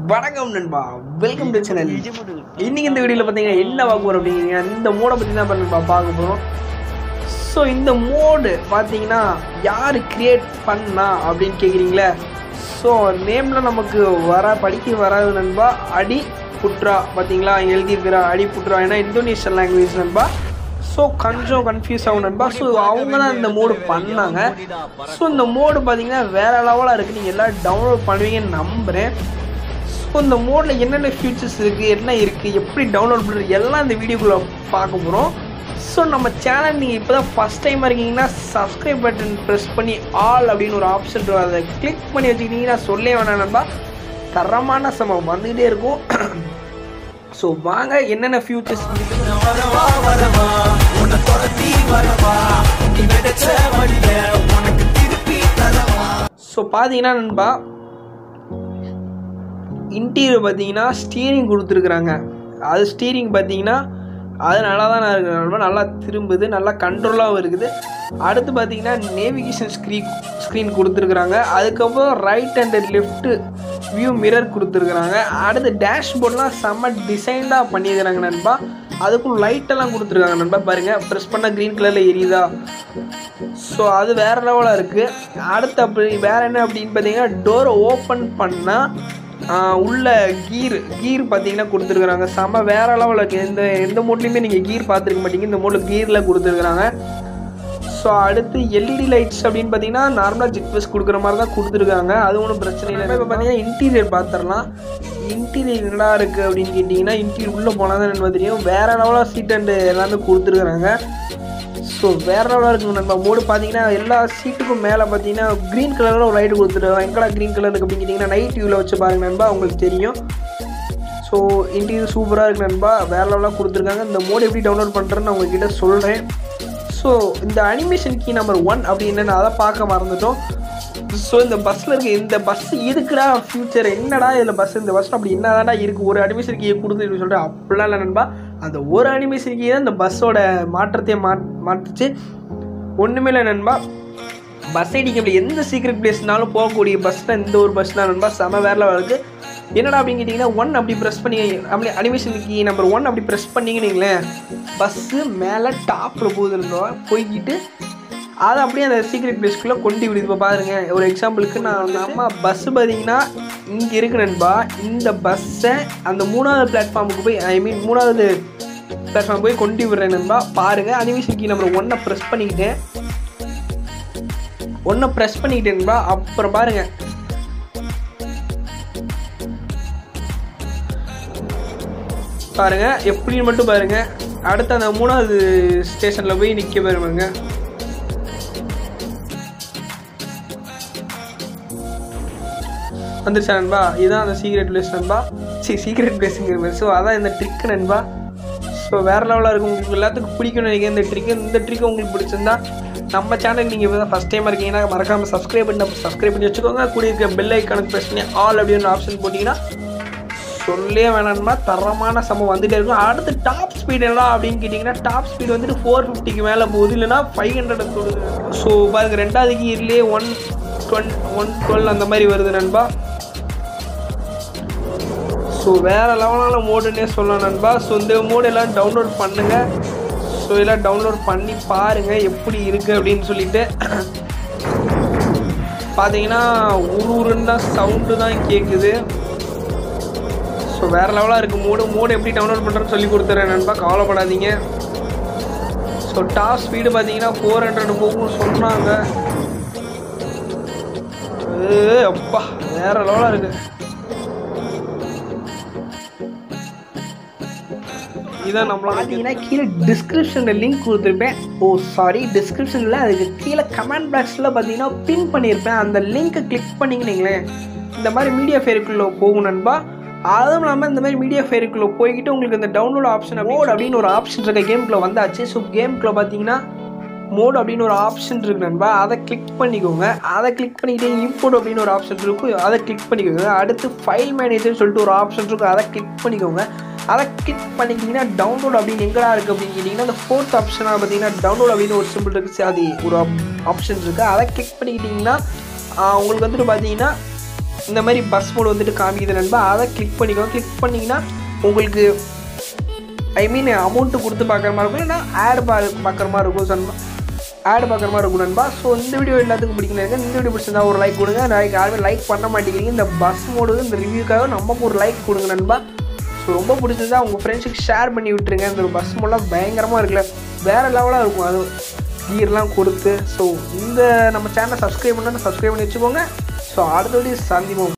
வணக்கம் நண்பா welcome to channel இன்னைக்கு இந்த வீடியோவில் பார்த்தீங்கன்னா என்ன பார்க்க போகிறோம் அப்படிங்கிறீங்க இந்த மோடை பற்றி தான் இப்ப நண்பா பார்க்க போகிறோம் ஸோ இந்த மோடு பார்த்தீங்கன்னா யார் கிரியேட் பண்ணா அப்படின்னு கேட்குறீங்களே ஸோ நேமில் நமக்கு வர படிக்க வராது நண்பா அடி புட்ரா பார்த்தீங்களா எழுதியிருக்கிற அடி புட்ரா ஏன்னா இந்தோனேஷியன் லாங்குவேஜ் நண்பா ஸோ கொஞ்சம் கன்ஃபியூஸ் ஆகும் நண்பா ஸோ அவங்க தான் இந்த மோடு பண்ணாங்க ஸோ இந்த மோடு பார்த்தீங்கன்னா வேற லெவலாக இருக்குது நீங்கள் எல்லாம் டவுன்லோட் பண்ணுவீங்கன்னு நம்புகிறேன் ஸோ இந்த மோடில் என்னென்ன ஃபியூச்சர்ஸ் இருக்குது என்ன இருக்குது எப்படி டவுன்லோட் பண்ணுறது எல்லாம் இந்த வீடியோக்குள்ளே பார்க்க போகிறோம் ஸோ நம்ம சேனல் நீங்கள் இப்போ தான் ஃபஸ்ட் டைம் இருக்கீங்கன்னா சப்ஸ்கிரைப் பட்டன் ப்ரெஸ் பண்ணி ஆல் அப்படின்னு ஒரு ஆப்ஷன் இருக்கும் அதை கிளிக் பண்ணி வச்சுக்கிட்டீங்கன்னா சொல்லே வேணாம் நண்பா தரமான சமம் வந்துக்கிட்டே இருக்கும் ஸோ வாங்க என்னென்ன ஃபியூச்சர்ஸ் ஸோ பார்த்தீங்கன்னா நண்பா இன்டீரியர் பார்த்தீங்கன்னா ஸ்டீரிங் கொடுத்துருக்குறாங்க அது ஸ்டீரிங் பார்த்தீங்கன்னா அது நல்லா தான் இருக்குது நண்பா நல்லா திரும்புது நல்லா கண்ட்ரோலாகவும் இருக்குது அடுத்து பார்த்தீங்கன்னா நேவிகேஷன் ஸ்க்ரீன் ஸ்க்ரீன் கொடுத்துருக்குறாங்க அதுக்கப்புறம் right and left view mirror கொடுத்துருக்குறாங்க அடுத்து டேஷ்போர்ட்லாம் செம்ம டிசைன்டாக பண்ணியிருக்கிறாங்க நண்பா அதுக்கும் லைட்டெல்லாம் கொடுத்துருக்காங்க நண்பா பாருங்கள் ப்ரெஸ் பண்ணால் க்ரீன் கலரில் எரியுதா ஸோ அது வேறு லெவலாக இருக்குது அடுத்து அப்படி வேறு என்ன அப்படின்னு பார்த்தீங்கன்னா டோரை ஓப்பன் பண்ணால் உள்ள கீர் கீர் பார்த்தீங்கன்னா கொடுத்துருக்குறாங்க செம்ம வேறு லெவலில் இருக்குது எந்த எந்த மோட்லேயுமே நீங்கள் கீர் பார்த்துருக்க மாட்டீங்க இந்த மோடில் கீரில் கொடுத்துருக்குறாங்க ஸோ அடுத்து எல்இடி லைட்ஸ் அப்படின்னு பார்த்தீங்கன்னா நார்மலாக ஜிட்வஸ் கொடுக்குற மாதிரி தான் கொடுத்துருக்காங்க அது ஒன்றும் பிரச்சனை இல்லை இப்போ பார்த்தீங்கன்னா இன்டீரியர் பார்த்துடலாம் இன்டீரியர் என்னடா இருக்குது அப்படின்னு கேட்டிங்கன்னா இன்டீரியர் உள்ளே போனால் தான் என்ன தெரியும் வேறு லெவலாக சீட் அண்டு எல்லாமே கொடுத்துருக்குறாங்க ஸோ வேறு லெவலாக இருக்குங்க நண்பா மோடு பார்த்தீங்கன்னா எல்லா சீட்டுக்கும் மேலே பார்த்தீங்கன்னா க்ரீன் கலரில் ஒரு லைட் கொடுத்துருக்காங்க எங்கடா க்ரீன் கலர் இருக்குது அப்படின்னு கேட்டிங்கன்னா நைட் வியூவில் வச்சு பாருங்க நண்பா உங்களுக்கு தெரியும் ஸோ இன்டீரியர் சூப்பராக இருக்கு நண்பா வேறு லெவலாக கொடுத்துருக்காங்க இந்த மோடு எப்படி டவுன்லோட் பண்ணுறேன்னு நான் உங்ககிட்ட சொல்கிறேன் ஸோ இந்த அனிமேஷன் கீ நம்பர் ஒன் அப்படி என்னென்னு அதை பார்க்க மறந்துட்டோம் ஸோ இந்த பஸ்ஸில் இருக்க இந்த பஸ் இருக்குடா ஃபியூச்சர் என்னடா இதில் பஸ் இந்த பஸ் அப்படி என்னதான்டா இருக்குது ஒரு அனிமேஷன் கீயை கொடுத்து சொல்லிட்டு அப்படிலாம் இல்லை நண்பா அந்த ஒரு அனிமேஷன் கீ தான் இந்த பஸ்ஸோட மாற்றத்தையே மா மாற்றுச்சு ஒன்றுமே இல்லை நண்பா பஸ் ஐடிக்கு அப்படி எந்த சீக்ரெட் பிளேஸ்னாலும் போகக்கூடிய பஸ் தான் இந்த ஒரு பஸ் தான் நண்பா செம வேற இருக்குது என்னடா அப்படின்னு கேட்டிங்கன்னா ஒன் அப்படி ப்ரெஸ் பண்ணி அப்படி அனிமேஷன் கீ நம்பர் ஒன் அப்படி ப்ரெஸ் பண்ணிங்கன்னு பஸ்ஸு மேலே டாப்பில் போகுதுன்றா போய்கிட்டு அதை அப்படியே அந்த சீக்ரெட் பிளேஸ்க்குள்ளே கொண்டு விடுது இப்போ பாருங்க ஒரு எக்ஸாம்பிளுக்கு நான் நம்ம பஸ்ஸு பார்த்தீங்கன்னா இங்கே இருக்கு நண்பா இந்த பஸ்ஸை அந்த மூணாவது பிளாட்ஃபார்முக்கு போய் ஐ மீன் மூணாவது பிளாட்ஃபார்ம் போய் கொண்டு விடுறேன் நண்பா பாருங்கள் அனிமேஷன் கீ நம்பர் ஒன்றை ப்ரெஸ் பண்ணிக்கிட்டேன் ஒன்றை ப்ரெஸ் பண்ணிக்கிட்டேன்பா அப்புறம் பாருங்க பாருங்க எப்படின்னு மட்டும் பாருங்க அடுத்த அந்த மூணாவது ஸ்டேஷனில் போய் நிற்க பாருங்க வந்துருச்சா நண்பா இதுதான் அந்த சீக்ரெட் பிளேஸ் நண்பா சரி சீக்ரெட் பிளேஸுங்கிற ஸோ அதான் இந்த ட்ரிக் நண்பா ஸோ வேறு லெவலாக இருக்கும் உங்களுக்கு எல்லாத்துக்கும் பிடிக்கும்னு நினைக்கிறேன் இந்த ட்ரிக்கு இந்த ட்ரிக் உங்களுக்கு பிடிச்சிருந்தா நம்ம சேனல் நீங்கள் இப்போ தான் ஃபஸ்ட் டைம் இருக்கீங்கன்னா மறக்காமல் சப்ஸ்கிரைப் பண்ணி சப்ஸ்கிரைப் பண்ணி வச்சுக்கோங்க கூட இருக்க பெல் ஐக்கானுக்கு ப்ரெஸ் பண்ணி ஆல் அப்படின்னு ஆப்ஷன் போட்டிங்கன்னா சொல்லே வேணாம்னா தரமான சமம் வந்துட்டே இருக்கும் அடுத்து டாப் ஸ்பீட் என்ன அப்படின்னு கேட்டிங்கன்னா டாப் ஸ்பீட் வந்துட்டு ஃபோர் ஃபிஃப்டிக்கு மேலே போகுது இல்லைனா ஃபைவ் ஹண்ட்ரட் தொடுது ஸோ பாருங்க ரெண்டாவது கீர்லேயே ஒன் டுவெல் ஒன் டுவெல் அந்த மாதிரி வருது நண்பா ஸோ வேறு லெவலான மோடுன்னே சொல்லலாம் நண்பா ஸோ இந்த மோடு எல்லாம் டவுன்லோட் பண்ணுங்கள் ஸோ எல்லாம் டவுன்லோட் பண்ணி பாருங்கள் எப்படி இருக்குது அப்படின்னு சொல்லிட்டு பார்த்தீங்கன்னா ஒரு உருன்னு தான் சவுண்டு தான் கேட்குது ஸோ வேறு லெவலாக இருக்குது மோடு மோடு எப்படி டவுன்லோட் பண்ணுறேன்னு சொல்லி கொடுத்துறேன் நண்பா கவலைப்படாதீங்க ஸோ டாப் ஸ்பீடு பார்த்தீங்கன்னா ஃபோர் ஹண்ட்ரட் போகும்னு சொன்னாங்க ஏ அப்பா வேறு லெவலாக இருக்குது இதான் நம்மள பார்த்தீங்கன்னா கீழே டிஸ்கிரிப்ஷனில் லிங்க் கொடுத்துருப்பேன் ஓ சாரி டிஸ்கிரிப்ஷனில் அதுக்கு கீழே கமெண்ட் பாக்ஸில் பார்த்தீங்கன்னா பின் பண்ணியிருப்பேன் அந்த லிங்க்கை கிளிக் பண்ணிங்கன்னீங்களேன் இந்த மாதிரி மீடியா ஃபேருக்குள்ளே போகும் நண்பா அதுவும் இல்லாமல் இந்த மாதிரி மீடியா ஃபேருக்குள்ளே போய்கிட்டு உங்களுக்கு இந்த டவுன்லோட் ஆப்ஷன் மோட் அப்படின்னு ஒரு ஆப்ஷன் இருக்க கேமுக்குள்ளே வந்தாச்சு ஸோ கேமுக்குள்ளே பார்த்தீங்கன்னா மோட் அப்படின்னு ஒரு ஆப்ஷன் இருக்கு நண்பா அதை கிளிக் பண்ணிக்கோங்க அதை கிளிக் பண்ணிக்கிட்டே இம்போர்ட் அப்படின்னு ஒரு ஆப்ஷன் இருக்கும் அதை கிளிக் பண்ணிக்கோங்க அடுத்து ஃபைல் மேனேஜர் சொல்லிட்டு ஒரு ஆப்ஷன் இருக்கும் அதை கிளிக் பண்ணிக்கோங்க அதை கிளிக் பண்ணிக்கிங்கன்னா டவுன்லோட் அப்படின்னு எங்கடா இருக்குது அப்படின்னு கேட்டிங்கன்னா அந்த ஃபோர்த் ஆப்ஷனாக பார்த்தீங்கன்னா டவுன்லோட் அப்படின்னு ஒரு சிம்பிள் இருக்குது அது ஒரு ஆப்ஷன் இருக்குது அதை கிளிக் பண்ணிக்கிட்டிங்கன்னா உங்களுக்கு வந்துட்டு பார்த்தீங்கன்னா இந்த மாதிரி பஸ் மோடு வந்துட்டு காமிக்குது நண்பா அதை கிளிக் பண்ணிக்கோங்க கிளிக் பண்ணிங்கன்னா உங்களுக்கு ஐ மீன் அமௌண்ட்டு கொடுத்து பார்க்குற மாதிரி இருக்கும் இல்லைன்னா ஆட் பா பார்க்குற மாதிரி இருக்கும் சொன்னா ஆட் பார்க்குற மாதிரி இருக்கும் நண்பா ஸோ இந்த வீடியோ எல்லாத்துக்கும் பிடிக்கல இருக்கு இந்த வீடியோ பிடிச்சிருந்தா ஒரு லைக் கொடுங்க லைக் யாருமே லைக் பண்ண மாட்டேங்கிறீங்க இந்த பஸ் மோடு இந்த ரிவ்யூக்காக நமக்கு ஒரு லைக் கொடுங்க நண்பா ஸோ ரொம்ப பிடிச்சிருந்தா உங்கள் ஃப்ரெண்ட்ஸுக்கு ஷேர் பண்ணி விட்டுருங்க இந்த பஸ் மோடெலாம் பயங்கரமாக இருக்குல்ல வேறு லெவலாக இருக்கும் அது கீர்லாம் கொடுத்து ஸோ இந்த நம்ம சேனலை சப்ஸ்கிரைப் பண்ணால் சப்ஸ்கிரைப் பண்ணி வச்சுக்கோங்க ஸோ அடுத்த வீடியோ சந்திப்போம்